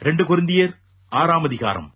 ரெண்டு கொரிந்தியர் ஆறாம் அதிகாரம்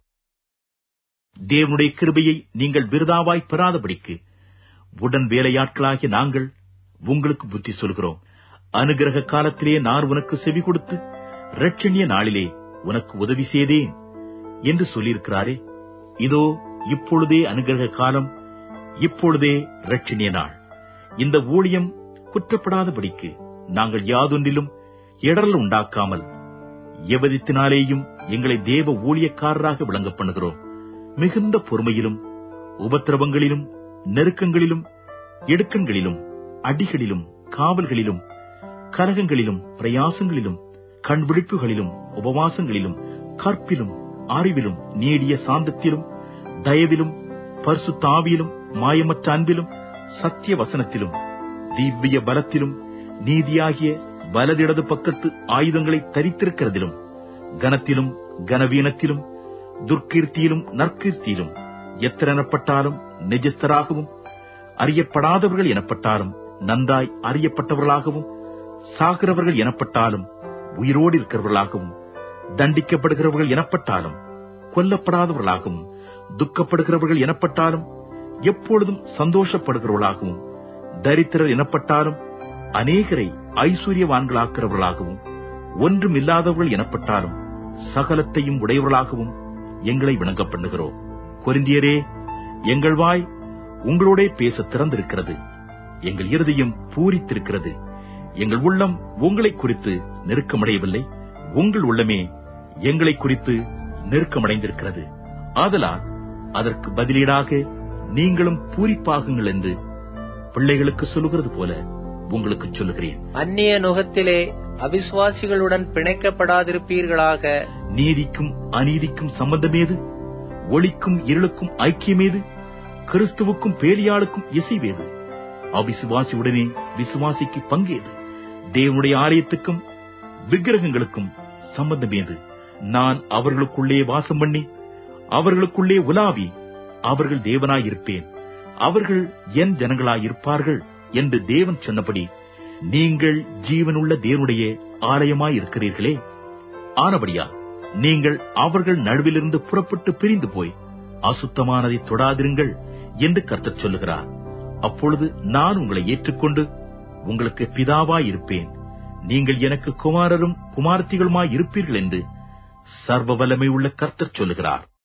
தேவனுடைய கிருபையை நீங்கள் விருதாவாய் பெறாதபடிக்கு உடன் வேலையாட்களாகிய நாங்கள் உங்களுக்கு புத்தி சொல்கிறோம் அனுகிரக காலத்திலே நான் உனக்கு செவி கொடுத்து இரட்சணிய நாளிலே உனக்கு உதவி செய்தேன் என்று சொல்லியிருக்கிறாரே இதோ இப்பொழுதே அனுகிரக காலம் இப்பொழுதே இரட்சணிய நாள் இந்த ஊழியம் குற்றப்படாதபடிக்கு நாங்கள் யாதொன்றிலும் இடரல் உண்டாக்காமல் எவதித்தினாலேயும் எங்களை தேவ ஊழியக்காரராக விளங்க பண்ணுகிறோம் மிகுந்த பொறுமையிலும் உபத்திரவங்களிலும் நெருக்கங்களிலும் இடுக்கண்களிலும் அடிகளிலும் காவல்களிலும் கலகங்களிலும் பிரயாசங்களிலும் கண்விழிப்புகளிலும் உபவாசங்களிலும் கற்பிலும் அறிவிலும் நீடிய சாந்தத்திலும் தயவிலும் பரிசுத்தாவியிலும் மாயமற்ற அன்பிலும் சத்திய வசனத்திலும் திவ்ய பலத்திலும் நீதியாகிய வலதிடது பக்கத்து ஆயுதங்களை தரித்திருக்கிறதிலும் கனத்திலும் கனவீனத்திலும் துர்க்கீர்த்தியிலும் நற்கீர்த்தியிலும் எத்திரனப்பட்டாலும் நிஜஸ்தராகவும் அறியப்படாதவர்கள் எனப்பட்டாலும் நன்றாய் அறியப்பட்டவர்களாகவும் சாகிறவர்கள் எனப்பட்டாலும் உயிரோடு இருக்கிறவர்களாகவும் தண்டிக்கப்படுகிறவர்கள் எனப்பட்டாலும் கொல்லப்படாதவர்களாகவும் துக்கப்படுகிறவர்கள் எனப்பட்டாலும் எப்பொழுதும் சந்தோஷப்படுகிறவர்களாகவும் தரித்திரர் எனப்பட்டாலும் அநேகரை ஐஸ்வர்யவான்களாக்கிறவர்களாகவும் ஒன்றும் இல்லாதவர்கள் எனப்பட்டாலும் சகலத்தையும் உடையவர்களாகவும் எங்களை விளங்க பண்ணுகிறோம் கொரிந்தியரே எங்கள் வாய் உங்களோட பேச திறந்திருக்கிறது எங்கள் இருதயம் பூரித்திருக்கிறது எங்கள் உள்ளம் உங்களை குறித்து நெருக்கமடையவில்லை உங்கள் உள்ளமே எங்களை குறித்து நெருக்கமடைந்திருக்கிறது ஆதலால் அதற்கு பதிலீடாக நீங்களும் பூரிப்பாகுங்கள் என்று பிள்ளைகளுக்கு சொல்லுகிறது போல உங்களுக்கு சொல்லுகிறேன் அந்நிய நுகத்திலே அவிசுவாசிகளுடன் பிணைக்கப்படாதிருப்பீர்களாக நீதிக்கும் அநீதிக்கும் சம்பந்தமேது ஒளிக்கும் இருளுக்கும் ஐக்கியமேது கிறிஸ்துவுக்கும் பேலியாளுக்கும் இசைவேது அவிசுவாசியுடனே விசுவாசிக்கு பங்கேது தேவனுடைய ஆலயத்துக்கும் விக்கிரகங்களுக்கும் சம்பந்தமேது நான் அவர்களுக்குள்ளே வாசம் பண்ணி அவர்களுக்குள்ளே உலாவி அவர்கள் தேவனாயிருப்பேன் அவர்கள் என் ஜனங்களாயிருப்பார்கள் என்று தேவன் சொன்னபடி நீங்கள் ஜீவனுள்ள தேவனுடைய ஆலயமாயிருக்கிறீர்களே ஆனபடியா நீங்கள் அவர்கள் நடுவிலிருந்து புறப்பட்டு பிரிந்து போய் அசுத்தமானதை தொடாதிருங்கள் என்று கர்த்தர் சொல்லுகிறார் அப்பொழுது நான் உங்களை ஏற்றுக்கொண்டு உங்களுக்கு பிதாவாயிருப்பேன் நீங்கள் எனக்கு குமாரரும் குமாரத்திகளுமாய் இருப்பீர்கள் என்று சர்வ வல்லமை உள்ள கர்த்தர் சொல்லுகிறார்